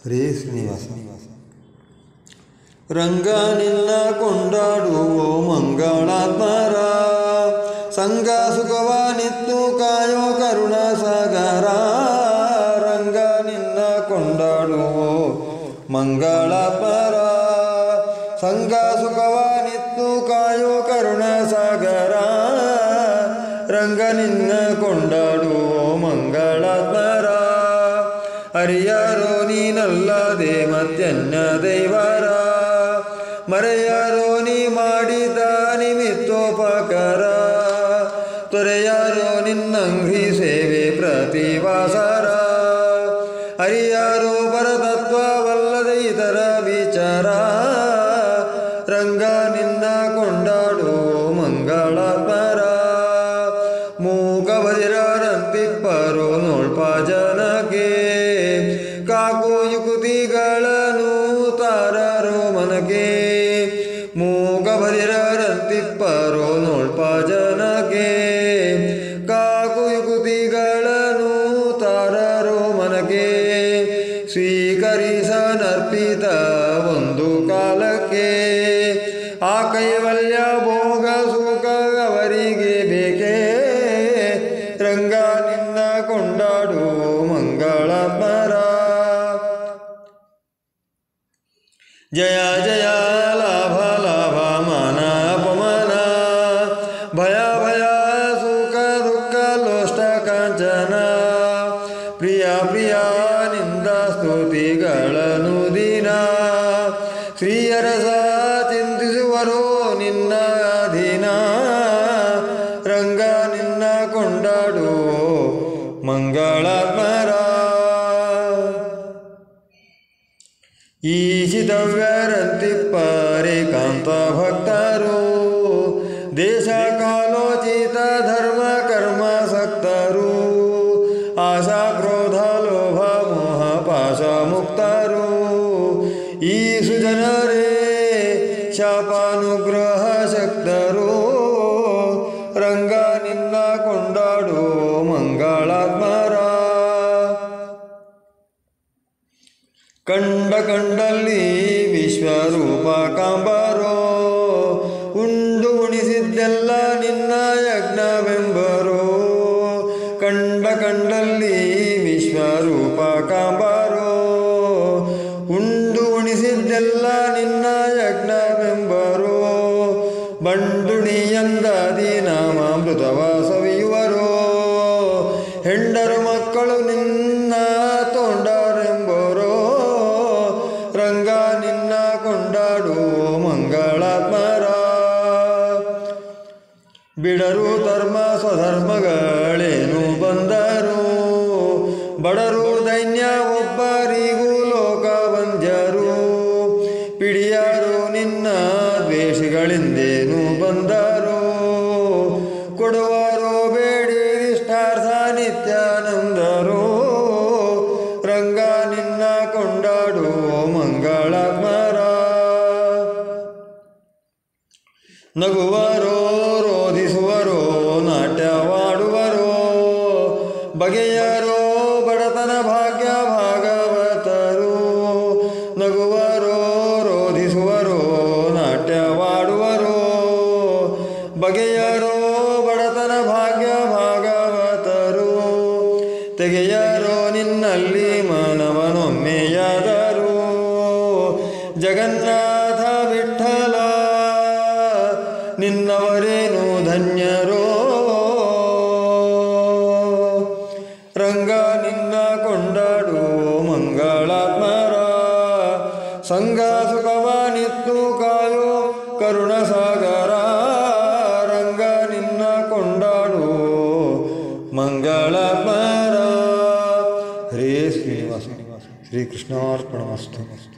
ಹರೇ ಶ್ರೀನಿವಾಸ ರಂಗ ನಿನ್ನ ಕೊಂಡಾಡುವೋ ಮಂಗಳಾತ್ಮರ ಸಂಗ ಸುಖವಾನಿತ್ತು ಕಾಯೋ ಕರುಣ ಸಾಗರ ರಂಗ ನಿನ್ನ ಕೊಂಡಾಡುವೋ ಮಂಗಳಾತ್ಮರ ಸಂಗ ಸುಖವಾನಿತ್ತು ಕಾಯೋ ಕರುಣ ಸಾಗರ ರಂಗ ನಿನ್ನ ಕೊಂಡಾಡುವೋ ಮಂಗಳಾತ್ಮರ ಹರಿಯಾರೋ ನೀನಲ್ಲದೆ ಮತ್ತೆನ್ನ ದೈವರ ಮರೆಯಾರೋ ನೀ ಮಾಡಿದ ನಿಮಿತ್ತೋಪಕರ ತೊರೆಯಾರೋ ನಿನ್ನಂಘ್ರಿ ಸೇವೆ ಪ್ರತಿವಾಸರ ಹರಿಯಾರೋ ಪರತತ್ವವಲ್ಲದೆ ಇತರ ವಿಚಾರ ರಂಗ ನಿನ್ನ ಕೊಂಡಾಡು ಮಂಗಳಾತ್ಮರ ಮೂಕ ಬದಿರಂತಿಪ್ಪರು ನೋಳ್ಪ ಜನಕ್ಕೆ ಕಾಕು ಯುಕುತಿಗಳನ್ನು ತಾರರು ಮನಗೆ ಮೂಕ ಬದಿರಂತಿಪ್ಪರು ನೋಳ್ಪ ಜನಕ್ಕೆ ಕಾಕು ಯುಕುತಿಗಳನ್ನು ತಾರರು ಮನಗೆ ಸ್ವೀಕರಿಸನರ್ಪಿತ ಒಂದು ಕಾಲಕ್ಕೆ ಆ ಕೈವಲ್ಯ ಭೋಗ ಸುಖ ಅವರಿಗೆ ಬೇಕೇ ರಂಗ ನಿನ್ನ ಕೊಂಡಾಡು ಮಂಗಳಾತ್ಮರ ಜಯ ಜಯ ಲಾಭ ಲಾಭ ಮಾನ ಅಪಮಾನ ಭಯ ಭಯ ಸುಖ ದುಃಖ ಲೋಷ್ಟ ಕಾಂಚನ ಪ್ರಿಯ ಪ್ರಿಯ ನಿಂದ ಸ್ತುತಿಗಳನ್ನು ದಿನ ಶ್ರೀಯರಸ ಚಿಂತಿಸುವರು ನಿನ್ನ ಅಧೀನ ರಂಗ ನಿನ್ನ ಕೊಂಡಾಡು ಮಂಗಳಾತ್ಮರ ಈಶಿತವ್ಯರಂತಿಪ್ಪರೆ ಕಾಂತ ಭಕ್ತರು ದೇಶ ಕಾಲೋಚಿತ ಧರ್ಮ ಕರ್ಮ ಸಕ್ತರು ಆಶಾ ಕ್ರೋಧ ಲೋಭ ಮೋಹ ಪಾಶ ಮುಕ್ತರು ಈ ಸುಜನರೇ ಶಾಪಾನುಗ್ರಹ ಶಕ್ತರು ರಂಗ ನಿನ್ನ ಕೊಂಡಾಡು ಮಂಗಳಾತ್ಮರ ಕಂಡ ಕಂಡಲ್ಲಿ ವಿಶ್ವರೂಪ ಕಾಂಬಾರೋ ಉಂಡು ಉಣಿಸಿದ್ದೆಲ್ಲ ನಿನ್ನ ಯಜ್ಞವೆಂಬರೋ ಕಂಡ ಕಂಡಲ್ಲಿ ವಿಶ್ವರೂಪ ಕಾಂಬಾರೋ ಉಂಡು ಉಣಿಸಿದ್ದೆಲ್ಲ ನಿನ್ನ ಯಜ್ಞವೆಂಬರೋ ಬಂಡುಣಿಯಂದಾದಿ ನಾಮಾಮೃತವ ಸವಿಯುವರೋ ಹೆಂಡರು ಮಕ್ಕಳು ನಿನ್ನ ತೊಂಡರೆಂಬರೋ ರಂಗ ನಿನ್ನ ಕೊಂಡಾಡು ಮಂಗಳಾತ್ಮರ ಬಿಡರು ಧರ್ಮ ಸ್ವಧರ್ಮಗಳೇನು ಬಂದರು ಬಡರು ದೈನ್ಯ ಒಬ್ಬರಿಗೂ ಲೋಕ ಬಂಜರು ಪಿಡಿಯರು ನಿನ್ನ ದ್ವೇಷಗಳಿಂದೇನು ಬಂದರು ಕೊಡುವರೋ ಬೇಡಿ ಇಷ್ಟಾರ್ಥ ನಿತ್ಯಾನಂದರು ರಂಗ ನಿನ್ನ ಕೊಂಡಾಡು ಮಂಗಳಾತ್ಮರ ನಗುವರೋ ರೋಧಿಸುವರೋ ನಾಟ್ಯವಾಡುವರೋ ಬಗೆಯರೋ ಬಡತನ ಭಾಗ್ಯ ಭಾಗವತರು ನಗುವರೋ ರೋಧಿಸುವರೋ ನಾಟ್ಯವಾಡುವರೋ ಬಗೆಯರೋ ಬಡತನ ಭಾಗ್ಯ ಭಾಗವತರು ತೆಗೆಯರೋ ನಿನ್ನಲ್ಲಿ ಮಾನವನೊಮ್ಮೆಯಾದರು ಜಗನ್ನಾಥ ವಿಠಲ ನಿನ್ನವರೇನು ಧನ್ಯರೋ ರಂಗ ನಿನ್ನ ಕೊಂಡಾಡು ಮಂಗಳಾತ್ಮರ ಸಂಗ ಸುಖವಾನಿತ್ತು ಕಾಯೋ ಕರುಣ ಸಾಗರ ರಂಗ ನಿನ್ನ ಕೊಂಡಾಡು ಮಂಗಳಾತ್ಮರ ಹರೇ ಶ್ರೀನಿವಾಸ ಶ್ರೀಕೃಷ್ಣಾರ್ಪಣಮಸ್ತು